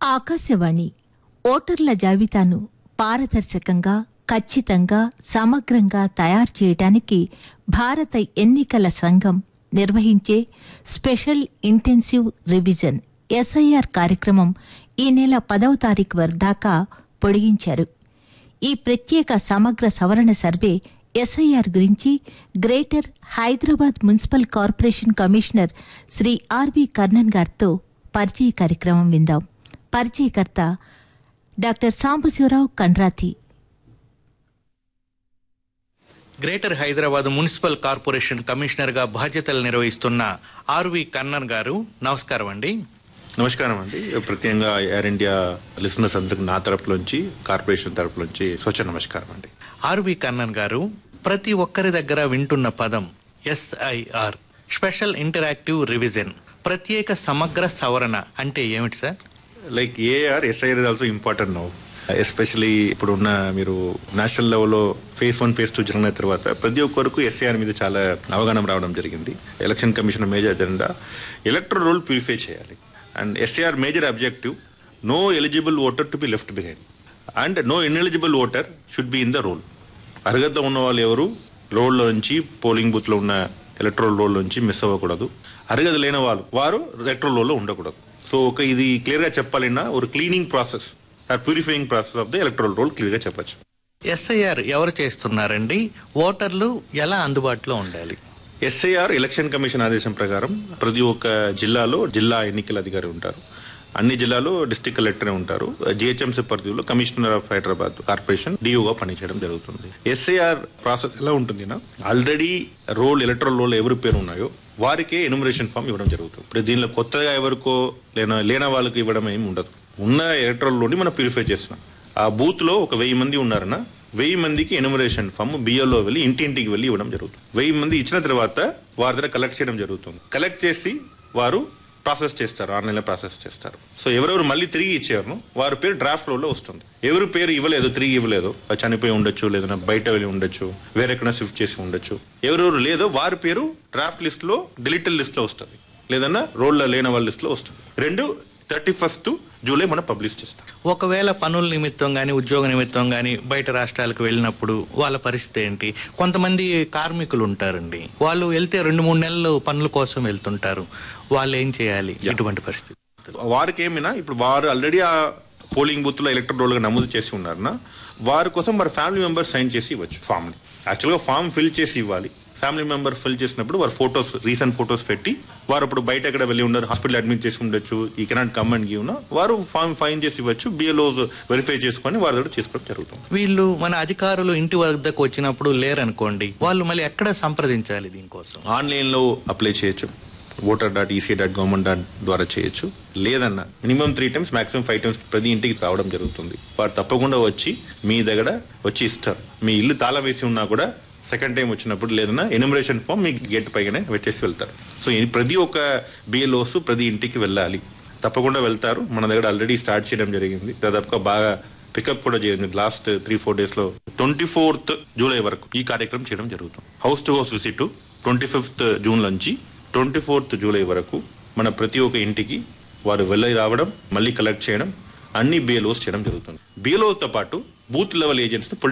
ఆకాశవాణి ఓటర్ల జాబితాను పారదర్శకంగా ఖచ్చితంగా సమగ్రంగా తయారు చేయడానికి భారత ఎన్నికల సంఘం నిర్వహించే స్పెషల్ ఇంటెన్సివ్ రివిజన్ ఎస్ఐఆర్ కార్యక్రమం ఈ నెల పదవ తారీఖు వరకు దాకా పొడిగించారు ఈ ప్రత్యేక సమగ్ర సవరణ సర్వే ఎస్ఐఆర్ గురించి greater Hyderabad municipal corporation commissioner Shri RV Karnan గారితో పరిచయ కార్యక్రమం విందాం పరిచయకర్త doctor Sambasivarao Kandrathi greater Hyderabad municipal corporation కమిషనర్గా బాధ్యతలు నిర్వహిస్తున్న ఆర్వి కన్నన్ గారు నమస్కారం అండి నమస్కారం అండి ప్రత్యేకంగా ఎయిర్ ఇండియా లిసనర్స్ అందరికి నా తరపులోంచి కార్పొరేషన్ తరపులోంచి స్వచ్ఛ నమస్కారం అండి ఆర్వి కన్నన్ గారు ప్రతి ఒక్కరి దగ్గర వింటున్న పదం ఎస్ఐఆర్ స్పెషల్ ఇంటరాక్టివ్ రివిజన్ ప్రత్యేక సమగ్ర సవరణ అంటే ఏమిటి sir like AR SIR is also important now especially ఇప్పుడు ఉన్న మీరు నేషనల్ లెవెల్లో ఫేజ్ వన్ ఫేజ్ టూ జరిగిన తర్వాత ప్రతి ఒక్కరికి ఎస్ఐఆర్ మీద చాలా అవగాహన రావడం జరిగింది election commission major agenda electoral roll purify చేయాలి and SIR major objective no eligible voter to be left behind and no ineligible voter should be in the roll అర్హత ఉన్న వాళ్ళు ఎవరు రోల్లో నుంచి పోలింగ్ బూత్లో ఉన్న ఎలక్ట్రల్ రోల్ నుంచి మిస్ అవ్వకూడదు అర్హత లేని వాళ్ళు వారు ఎలక్ట్రల్ రోల్లో ఉండకూడదు సో ఒక ఇది క్లియర్గా చెప్పాలన్నా ఒక cleaning process purifying process of the electoral roll క్లియర్గా చెప్పచ్చు ఎస్ఐఆర్ ఎవరు చేస్తున్నారండి ఓటర్లు ఎలా అందుబాటులో ఉండాలి ఎస్ఐఆర్ ఎలక్షన్ కమిషన్ ఆదేశం ప్రకారం ప్రతి ఒక్క జిల్లాలో జిల్లా ఎన్నికల అధికారి ఉంటారు అన్ని జిల్లాలో డిస్టిక్ కలెక్టర్ ఉంటారు జిహెచ్ఎంసీ పరిధిలో కమిషనర్ ఆఫ్ హైదరాబాద్ కార్పొరేషన్ డిఓగా పనిచేయడం జరుగుతుంది ఎస్ఐఆర్ ప్రాసెస్ ఎలా ఉంటుందినా ఆల్రెడీ రోల్ ఎలక్ట్రల్ రోల్ ఎవరి పేరు ఉన్నాయో వారికే ఎనుమరేషన్ ఫామ్ ఇవ్వడం జరుగుతుంది ఇప్పుడు దీనిలో కొత్తగా ఎవరికో లేన లేని వాళ్ళకి ఇవ్వడం ఏమి ఉండదు ఉన్న ఎలక్ట్రల్ రోల్ని మనం ప్యూరిఫై చేస్తున్నాం ఆ బూత్ లో ఒక వెయ్యి మంది ఉన్నారన్న వెయ్యి మందికి ఎనుమరేషన్ ఫామ్ బియ్యంలో వెళ్ళి ఇంటింటికి వెళ్ళి ఇవ్వడం జరుగుతుంది వెయ్యి మంది ఇచ్చిన తర్వాత వారి దగ్గర కలెక్ట్ చేయడం జరుగుతుంది కలెక్ట్ చేసి వారు ప్రాసెస్ చేస్తారు ఆన్లైన్లో ప్రాసెస్ చేస్తారు సో ఎవరెవరు మళ్ళీ తిరిగి ఇచ్చారు వారి పేరు డ్రాఫ్ట్ రోల్లో వస్తుంది ఎవరి పేరు ఇవ్వలేదు తిరిగి ఇవ్వలేదు అది చనిపోయి ఉండొచ్చు లేదా బయట వెళ్ళి ఉండొచ్చు వేరెక్కడ షిఫ్ట్ చేసి ఉండొచ్చు ఎవరెవరు లేదో వారి పేరు డ్రాఫ్ట్ లిస్ట్ లో డిలీటెడ్ లిస్ట్ లో వస్తుంది లేదన్నా రోల్లో లేని వాళ్ళ లిస్ట్ లో వస్తుంది రెండు థర్టీ ఫస్ట్ జూలై మనం పబ్లిష్ చేస్తాం ఒకవేళ పనుల నిమిత్తం కానీ ఉద్యోగ నిమిత్తం కానీ బయట రాష్ట్రాలకు వెళ్ళినప్పుడు వాళ్ళ పరిస్థితి ఏంటి కొంతమంది కార్మికులు ఉంటారండి వాళ్ళు వెళ్తే రెండు మూడు నెలలు పనుల కోసం వెళ్తుంటారు వాళ్ళు ఏం చేయాలి ఇటువంటి పరిస్థితి వారికి ఏమైనా ఇప్పుడు వారు ఆల్రెడీ ఆ పోలింగ్ బూత్ లో ఎలక్ట్రల్ రోల్ గా నమోదు చేసి ఉన్నారనా వారి కోసం వారి ఫ్యామిలీ మెంబర్స్ సైన్ చేసి ఇవ్వచ్చు ఫామ్ ని యాక్చువల్గా ఫామ్ ఫిల్ చేసి ఇవ్వాలి ఫ్యామిలీ మెంబర్ ఫిల్ చేసినప్పుడు వారు ఫొటోస్ రీసెంట్ ఫొటోస్ పెట్టి వారు ఇప్పుడు బయట ఎక్కడ వెళ్ళి ఉన్నారు హాస్పిటల్ అడ్మిట్ చేసి ఉండొచ్చు ఈ కెనాట్ కమ్ అండ్ గివ్ వారు ఫామ్ ఫైన్ చేసి ఇవ్వచ్చు బిఎల్ఓస్ వెరిఫై చేసుకొని వారి దగ్గర చేసుకోవడం జరుగుతుంది వీళ్ళు మన అధికారులు ఇంటి వద్దకు వచ్చినప్పుడు లేరనుకోండి వాళ్ళు మళ్ళీ ఎక్కడ సంప్రదించాలి దీనికోసం ఆన్లైన్ లో అప్లై చేయొచ్చు voter dot EC dot government dot ద్వారా చేయొచ్చు లేదన్నా minimum three times maximum five times ప్రతి ఇంటికి రావడం జరుగుతుంది వారు తప్పకుండా వచ్చి మీ దగ్గర వచ్చి ఇస్తారు మీ ఇల్లు తాళం వేసి ఉన్నా కూడా సెకండ్ టైం వచ్చినప్పుడు లేదన్నా ఎనిమరేషన్ ఫామ్ మీ గేట్ పైగానే పెట్టేసి వెళ్తారు సో ఈ ప్రతి ఒక్క బిఎల్ఓస్ ప్రతి ఇంటికి వెళ్ళాలి తప్పకుండా వెళ్తారు మన దగ్గర ఆల్రెడీ స్టార్ట్ చేయడం జరిగింది దాదాపుగా బాగా పికప్ కూడా చేయండి లాస్ట్ త్రీ ఫోర్ డేస్ లో ట్వంటీ ఫోర్త్ జూలై వరకు ఈ కార్యక్రమం చేయడం జరుగుతుంది house to house visit twenty fifth June నుంచి ట్వంటీ ఫోర్త్ జూలై వరకు మన ప్రతి ఒక్క ఇంటికి వారు వెళ్ళి రావడం మళ్ళీ కలెక్ట్ చేయడం అన్ని బిఎల్ఓస్ చేయడం జరుగుతుంది బిఎల్ఓస్ తో పాటు బూత్ లెవెల్ ఏజెంట్స్